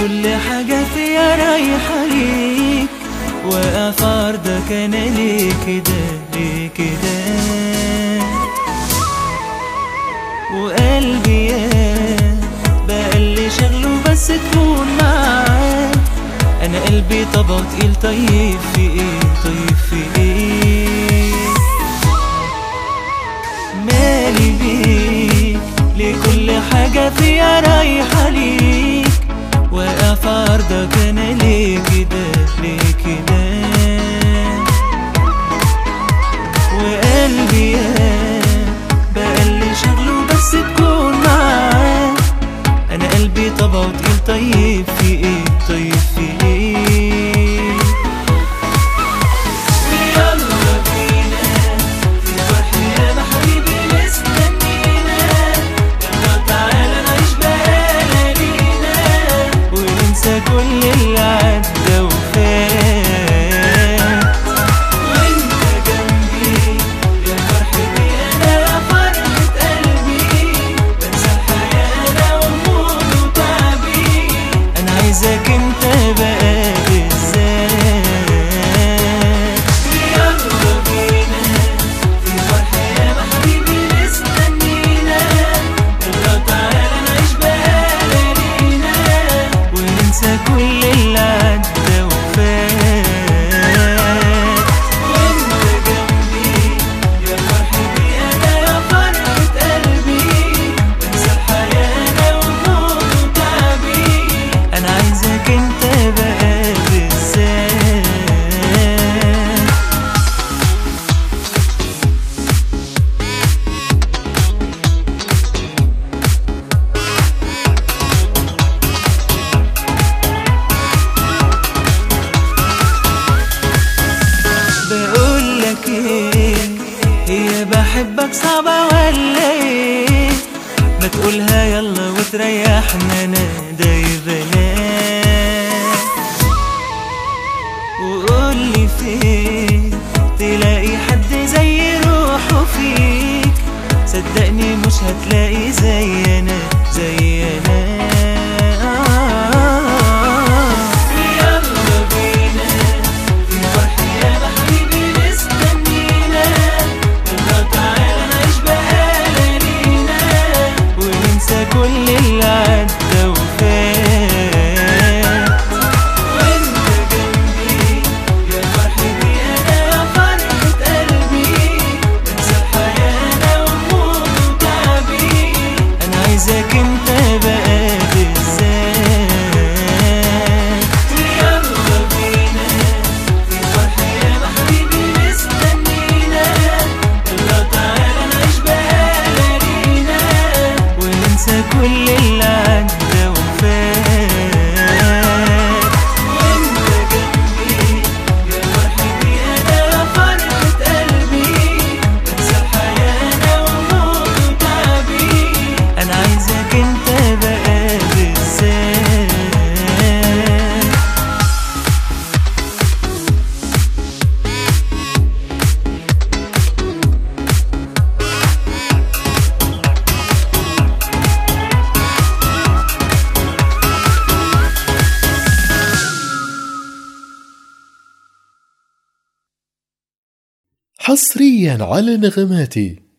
كل حاجة فيا رايحة ليك واقف عرضك انا ليه كده ليه كده وقلبي يا بقى اللي شغله بس تكون معاك انا قلبي طبعه تقيل طيب في ايه طيب في ايه مالي بيك ليه كل حاجة فيها رايحة ليك واقف عرضك انا ليه كده ليه كده وقلبي يا بقى اللي شغله بس تكون معاه انا قلبي طبعه تقيل طيب في ايه طيب في ايه يلا بينا في فرح يا حبيبي مستنينا يلا تعالى نعيش بقى لينا وننسى كل اللي عدى وفات وانت جنبي يا فرحتي انا يا فرحة قلبي بنسى الحياة انا واموت وتعبي انا عايزك انت بقى بالذات يلا بينا في فرحة يا حبيبي مستنينا يلا تعالى نعيش بقى لينا وننسى كل اللي عدى وفات وانت جنبي يا فرحتي انا يا فرحة قلبي بنسى الحياة انا واموت وتعبي انا عايزك انت بقى بالذات بقول لك ايه هي بحبك صعبة ولا ايه ما تقولها يلا وتريحنا انا ده بلاش وقول لي فين تلاقي حد زي روحه فيك صدقني مش هتلاقي زي انا زي انا يلا بينا في فرح يا حبيبي مستنينا يلا تعالى نعيش بقى لينا وننسى كل اللي عدى وفات وانت جنبي يا فرحتي انا يا فرحة قلبي بنسى الحياة انا واموت وتعبي انا عايزك انت بقى بالذات يلا بينا في فرحة يا حبيبي مستنينا يلا تعالى نعيش بقى لينا وننسى كل اللي عدى وفات وانت جنبي يا فرحتي انا يا فرحة قلبي بنسى الحياة انا واموت وتعبي انا عايزك انت بقى بالذات حصريا على نغماتي